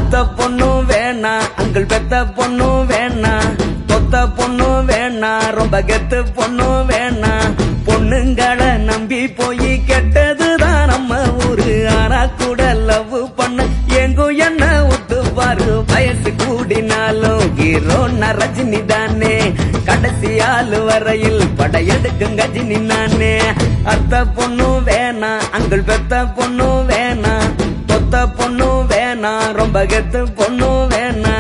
அத்த பொண்ணும் வேணா அங்கிள் பெத்த பொண்ணும் வேணா தொத்த பொண்ணும் வேணா ரொம்ப கெத்து பொண்ணும் வேணா பொண்ணுங்களை நம்பி போய் கெட்டதுதான் நம்ம ஊரு ஆனா கூட லவ் பண்ண எங்கும் என்ன ஒத்துப்பாரு வயசு கூடினாலும் ஹீரோ ரஜினி தானே கடைசி ஆளு வரையில் படையெடுக்கும் கஜினி நானே அத்த பொண்ணும் வேணா அங்கிள் பெத்த பொண்ணும் வேணா தொத்த பொண்ணும் வேணா ரொம்ப கெத்து பொண்ணும் வேணா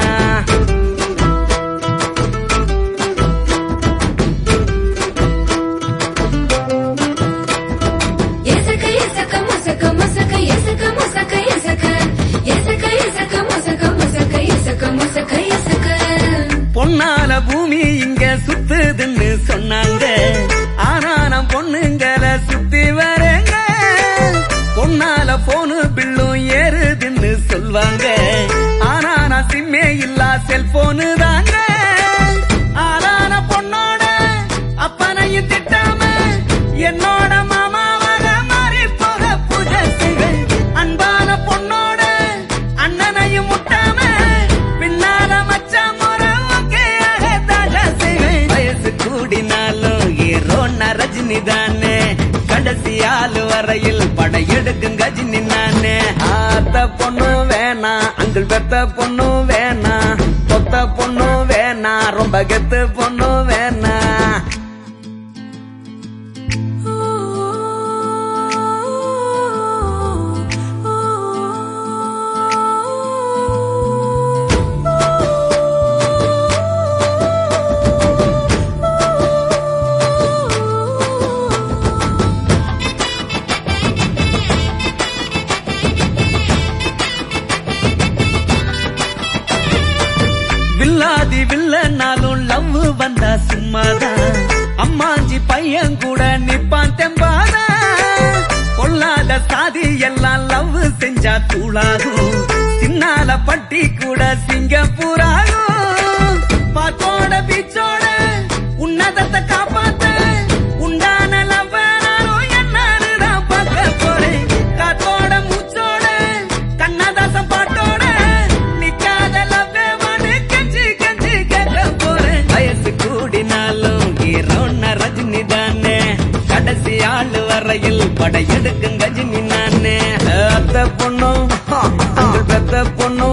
எசக்க எசக்க மொசக்க மொசக்க எசக்க மொசக்க எசக்க எசக்க எசக்க மொசக்க மொசக்க எசக்க மொசக்க எசக்க பொன்னால பூமி இங்க சுத்துதுன்னு சொன்னாங்க ஆனா நான் பொண்ணுங்களை சுத்தி வரேங்க பொன்னால போனு பில்லும் ஏறுதுன்னு சொல்வாங்க ஆனா நான் சிம்மே இல்லா செல்போனு தாங்க ஆளான பொண்ணோட அப்பனையும் திட்டாம என்னோட மாமாவாக மாறி போக பூஜை செய்வேன் அன்பான பொண்ணோட அண்ணனையும் முட்டாம பின்னால மச்சான் முறை ஓகேயாக தாஜா செய்வேன் வயசு கூடினாலும் ஹீரோ ரஜினி தானே கடைசி ஆளு வரையில் படையெடுக்கும் கஜினி நானே ஆத்த பொண்ணு வேணா அங்கிள் பெத்த பொண்ணு வேணா கொத்த பொண்ணு வேணா ரொம்ப கெத்து பொண்ணு வேணா வில்லாதி வில்லனாலும் லவ் வந்தா சும்மாதான் அம்மாஞ்சி பையன் கூட நிப்பான் தெம்பாதா கொல்லாத சாதி எல்லாம் லவ் செஞ்சா தூளாகும் சின்னால பட்டி கூட சிங்கப்பூராகும் பாத்தோட பீச்சோட உன்னதத்தை காப்பாத்த உண்டான லவ் நானும் என்னன்னு பார்க்க போறேன் காத்தோட மூச்சோட கண்ணதாசம் பாட்டோட நிக்காத லவ்வே மனு கெஞ்சி கெஞ்சி கேட்க போறேன் வயசு கூடினாலும் ஹீரோ ரஜினி தானே கடைசி ஆளு வரையில் படையெடுக்கும் கஜினி நானே அத்த பொண்ணும் அங்கிள் பெத்த பொண்ணும்